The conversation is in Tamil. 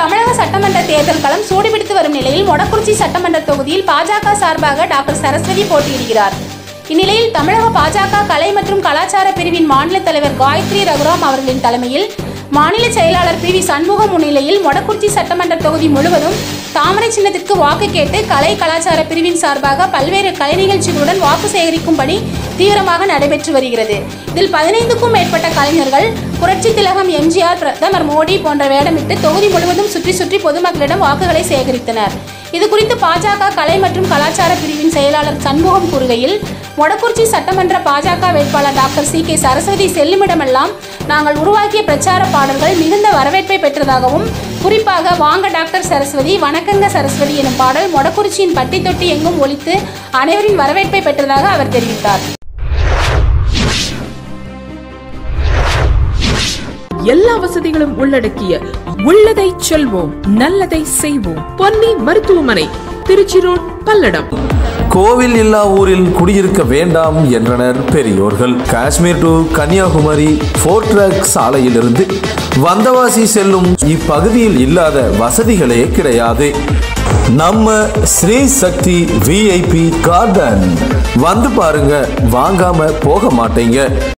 தமிழக சட்டமன்ற தேர்தல் களம் சூடுபிடித்து வரும் நிலையில் மொடக்குறிச்சி சட்டமன்ற தொகுதியில் பாஜக சார்பாக டாக்டர் சரஸ்வதி போட்டியிடுகிறார் இந்நிலையில் தமிழக பாஜக கலை மற்றும் கலாச்சார பிரிவின் மாநில தலைவர் காயத்ரி ரகுராம் அவர்களின் தலைமையில் மாநில செயலாளர் பி வி சண்முகம் முன்னிலையில் மொடக்குறிச்சி சட்டமன்ற தொகுதி முழுவதும் தாமரை சின்னத்திற்கு வாக்கு கேட்டு கலை கலாச்சார பிரிவின் சார்பாக பல்வேறு கலை நிகழ்ச்சிகளுடன் வாக்கு சேகரிக்கும் பணி தீவிரமாக நடைபெற்று வருகிறது இதில் பதினைந்துக்கும் மேற்பட்ட கலைஞர்கள் புரட்சி திலகம் எம்ஜிஆர் பிரதமர் மோடி போன்ற வேடமிட்டு தொகுதி முழுவதும் சுற்றி சுற்றி பொதுமக்களிடம் வாக்குகளை சேகரித்தனர் இது குறித்து பாஜக கலை மற்றும் கலாச்சார பிரிவின் செயலாளர் சண்முகம் கூறுகையில் மொடக்குறிச்சி சட்டமன்ற பாஜக வேட்பாளர் டாக்டர் சி கே சரஸ்வதி செல்லுமிடமெல்லாம் நாங்கள் உருவாக்கிய பிரச்சார பாடல்கள் மிகுந்த வரவேற்பை பெற்றதாகவும் குறிப்பாக வாங்க டாக்டர் சரஸ்வதி வணக்கங்க சரஸ்வதி எனும் பாடல் மொடக்குறிச்சியின் பட்டி தொட்டி எங்கும் ஒலித்து அனைவரின் வரவேற்பை பெற்றதாக அவர் தெரிவித்தார் எல்லா வசதிகளும் உள்ளடக்கிய உள்ளதை செல்வோம் நல்லதை செய்வோம் பொன்னி மருத்துவமனை திருச்சி ரோட் பல்லடம் கோவில் இல்லா ஊரில் குடியிருக்க வேண்டாம் என்றனர் பெரியோர்கள் Kashmir to Kanyakumari four track சாலையிலிருந்து வந்தவாசி செல்லும் இப்பகுதியில் இல்லாத வசதிகளே கிடையாது நம்ம ஸ்ரீ சக்தி விஐபி கார்டன் வந்து பாருங்க வாங்காம போக மாட்டீங்க